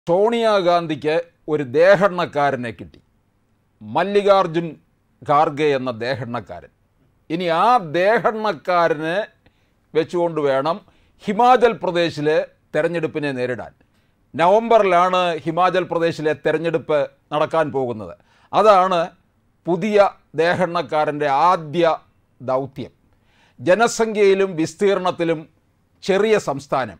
സോണിയാഗാന്ധിക്ക് ഒരു ദേഹെണ്ണക്കാരനെ കിട്ടി മല്ലികാർജുൻ ഖാർഗെ എന്ന ദേഹെണ്ണക്കാരൻ ഇനി ആ ദേഹെണ്ണക്കാരനെ വെച്ചുകൊണ്ട് വേണം ഹിമാചൽ പ്രദേശിലെ തെരഞ്ഞെടുപ്പിനെ നേരിടാൻ നവംബറിലാണ് ഹിമാചൽ പ്രദേശിലെ തെരഞ്ഞെടുപ്പ് നടക്കാൻ പോകുന്നത് അതാണ് പുതിയ ദേഹെണ്ണക്കാരൻ്റെ ആദ്യ ദൗത്യം ജനസംഖ്യയിലും വിസ്തീർണത്തിലും ചെറിയ സംസ്ഥാനം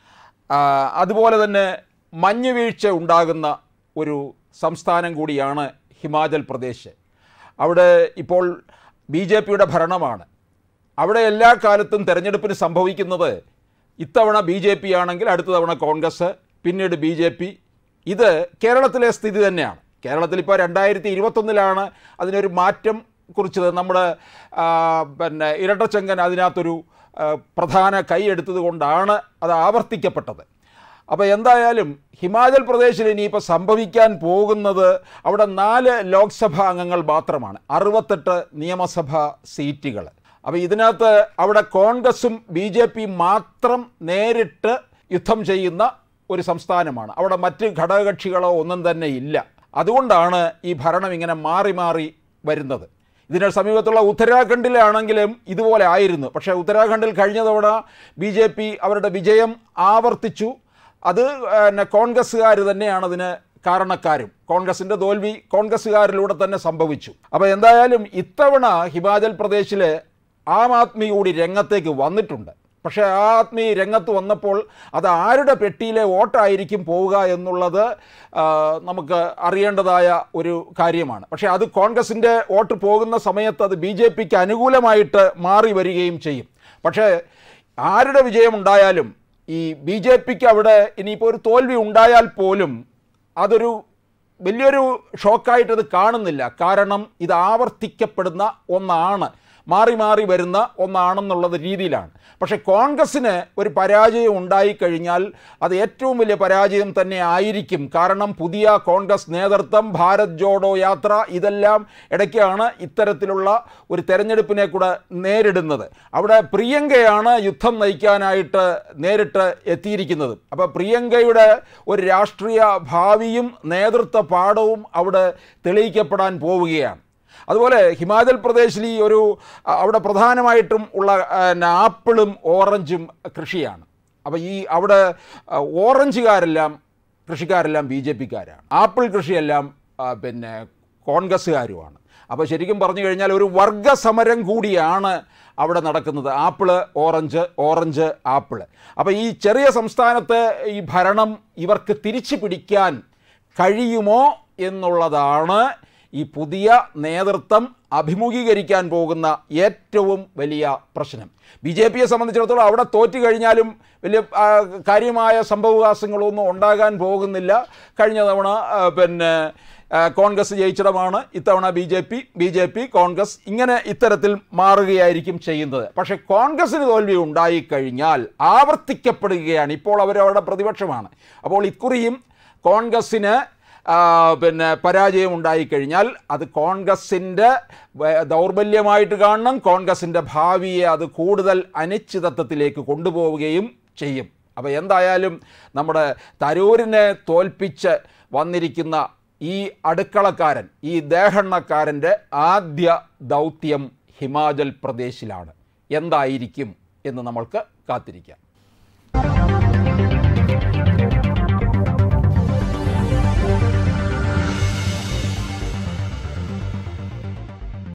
ആ, അതുപോലെ തന്നെ മഞ്ഞുവീഴ്ച ഉണ്ടാകുന്ന ഒരു സംസ്ഥാനം കൂടിയാണ് ഹിമാചൽ പ്രദേശ് അവിടെ ഇപ്പോൾ ബി ജെ പിയുടെ ഭരണമാണ് അവിടെ എല്ലാ കാലത്തും തെരഞ്ഞെടുപ്പിന് സംഭവിക്കുന്നത് ഇത്തവണ ബി ജെ പി ആണെങ്കിൽ അടുത്ത തവണ കോൺഗ്രസ് പിന്നീട് ബി ജെ പി ഇത് കേരളത്തിലെ സ്ഥിതി തന്നെയാണ് കേരളത്തിൽ ഇപ്പോൾ രണ്ടായിരത്തി ഇരുപത്തൊന്നിലാണ് അതിനൊരു മാറ്റം കുറിച്ചത് നമ്മുടെ ആ, പിന്നെ ഇരട്ടച്ചങ്കൻ അതിനകത്തൊരു ആ, പ്രധാന കൈ എടുത്തത് കൊണ്ടാണ് അത് ആവർത്തിക്കപ്പെട്ടത് അപ്പോൾ എന്തായാലും ഹിമാചൽ പ്രദേശിൽ ഇനിയിപ്പോൾ സംഭവിക്കാൻ പോകുന്നത് അവിടെ നാല് ലോക്സഭാ അംഗങ്ങൾ മാത്രമാണ് അറുപത്തെട്ട് നിയമസഭാ സീറ്റുകൾ അപ്പോൾ ഇതിനകത്ത് അവിടെ കോൺഗ്രസും ബി ജെ പി മാത്രം നേരിട്ട് യുദ്ധം ചെയ്യുന്ന ഒരു സംസ്ഥാനമാണ് അവിടെ മറ്റ് ഘടകകക്ഷികളോ ഒന്നും തന്നെ ഇല്ല അതുകൊണ്ടാണ് ഈ ഭരണം ഇങ്ങനെ മാറി മാറി വരുന്നത് ഇതിന് സമീപത്തുള്ള ഉത്തരാഖണ്ഡിലാണെങ്കിലും ഇതുപോലെ ആയിരുന്നു പക്ഷേ ഉത്തരാഖണ്ഡിൽ കഴിഞ്ഞ തവണ ബി ജെ പി അവരുടെ വിജയം ആവർത്തിച്ചു അത് പിന്നെ കോൺഗ്രസ്സുകാർ തന്നെയാണ് അതിന് കാരണക്കാരും കോൺഗ്രസിൻ്റെ തോൽവി കോൺഗ്രസ്സുകാരിലൂടെ തന്നെ സംഭവിച്ചു അപ്പോൾ എന്തായാലും ഇത്തവണ ഹിമാചൽ പ്രദേശിൽ ആം ആദ്മി കൂടി രംഗത്തേക്ക് വന്നിട്ടുണ്ട് പക്ഷേ ആ ആദ്മി രംഗത്ത് വന്നപ്പോൾ അത് ആരുടെ പെട്ടിയിലെ വോട്ടായിരിക്കും പോവുക എന്നുള്ളത് ആ, നമുക്ക് അറിയേണ്ടതായ ഒരു കാര്യമാണ് പക്ഷേ അത് കോൺഗ്രസിൻ്റെ വോട്ട് പോകുന്ന സമയത്ത് അത് ബി ജെ പിക്ക് അനുകൂലമായിട്ട് മാറി വരികയും ചെയ്യും പക്ഷേ ആരുടെ വിജയമുണ്ടായാലും ഈ ബി ജെ പിക്ക് അവിടെ ഇനിയിപ്പോൾ ഒരു തോൽവി ഉണ്ടായാൽ പോലും അതൊരു വലിയൊരു ഷോക്കായിട്ട് അത് കാണുന്നില്ല കാരണം ഇത് ആവർത്തിക്കപ്പെടുന്ന ഒന്നാണ് മാറി മാറി വരുന്ന ഒന്നാണെന്നുള്ളത് രീതിയിലാണ് പക്ഷേ കോൺഗ്രസ്സിന് ഒരു പരാജയം ഉണ്ടായിക്കഴിഞ്ഞാൽ അത് ഏറ്റവും വലിയ പരാജയം തന്നെ ആയിരിക്കും കാരണം പുതിയ കോൺഗ്രസ് നേതൃത്വം ഭാരത് ജോഡോ യാത്ര ഇതെല്ലാം ഇടയ്ക്കാണ് ഇത്തരത്തിലുള്ള ഒരു തെരഞ്ഞെടുപ്പിനെ കൂടെ നേരിടുന്നത് അവിടെ പ്രിയങ്കയാണ് യുദ്ധം നയിക്കാനായിട്ട് നേരിട്ട് എത്തിയിരിക്കുന്നത് അപ്പോൾ പ്രിയങ്കയുടെ ഒരു രാഷ്ട്രീയ ഭാവിയും നേതൃത്വ പാഠവും അവിടെ തെളിയിക്കപ്പെടാൻ പോവുകയാണ് അതുപോലെ ഹിമാചൽ പ്രദേശിൽ ഈ ഒരു അ, അവിടെ പ്രധാനമായിട്ടും ഉള്ള ആ, പിന്നെ ആപ്പിളും ഓറഞ്ചും കൃഷിയാണ് അപ്പോൾ ഈ അവിടെ ആ, ഓറഞ്ചുകാരെല്ലാം കൃഷിക്കാരെല്ലാം ബി ജെ പിക്കാരാണ് ആപ്പിൾ കൃഷിയെല്ലാം ആ, പിന്നെ കോൺഗ്രസ്സുകാരുമാണ് അപ്പോൾ ശരിക്കും പറഞ്ഞു കഴിഞ്ഞാൽ ഒരു വർഗ സമരം കൂടിയാണ് അവിടെ നടക്കുന്നത് ആപ്പിള് ഓറഞ്ച് ഓറഞ്ച് ആപ്പിള് അപ്പോൾ ഈ ചെറിയ സംസ്ഥാനത്തെ ഈ ഭരണം ഇവർക്ക് തിരിച്ചു പിടിക്കാൻ കഴിയുമോ എന്നുള്ളതാണ് ഈ പുതിയ നേതൃത്വം അഭിമുഖീകരിക്കാൻ പോകുന്ന ഏറ്റവും വലിയ പ്രശ്നം ബി ജെ പിയെ സംബന്ധിച്ചിടത്തോളം അവിടെ തോറ്റു കഴിഞ്ഞാലും വലിയ ആ, കാര്യമായ സംഭവവികാസങ്ങളൊന്നും ഉണ്ടാകാൻ പോകുന്നില്ല കഴിഞ്ഞ തവണ ആ, പിന്നെ ആ, കോൺഗ്രസ് ജയിച്ചിടമാണ് ഇത്തവണ B J P B J P Congress ഇങ്ങനെ ഇത്തരത്തിൽ മാറുകയായിരിക്കും ചെയ്യുന്നത് പക്ഷേ കോൺഗ്രസ്സിന് തോൽവി ഉണ്ടായിക്കഴിഞ്ഞാൽ ആവർത്തിക്കപ്പെടുകയാണ് ഇപ്പോൾ അവരവരുടെ പ്രതിപക്ഷമാണ് അപ്പോൾ ഇക്കുറിയും കോൺഗ്രസ്സിന് ആ, പിന്നെ പരാജയം ഉണ്ടായിക്കഴിഞ്ഞാൽ അത് കോൺഗ്രസിൻ്റെ വ- ദൗർബല്യമായിട്ട് കാണണം കോൺഗ്രസിൻ്റെ ഭാവിയെ അത് കൂടുതൽ അനിശ്ചിതത്വത്തിലേക്ക് കൊണ്ടുപോവുകയും ചെയ്യും അപ്പോൾ എന്തായാലും നമ്മുടെ തരൂരിനെ തോൽപ്പിച്ച് വന്നിരിക്കുന്ന ഈ അടുക്കളക്കാരൻ ഈ ദേഹണ്ണക്കാരൻ്റെ ആദ്യ ദൗത്യം ഹിമാചൽ പ്രദേശിലാണ് എന്തായിരിക്കും എന്ന് നമ്മൾക്ക് കാത്തിരിക്കാം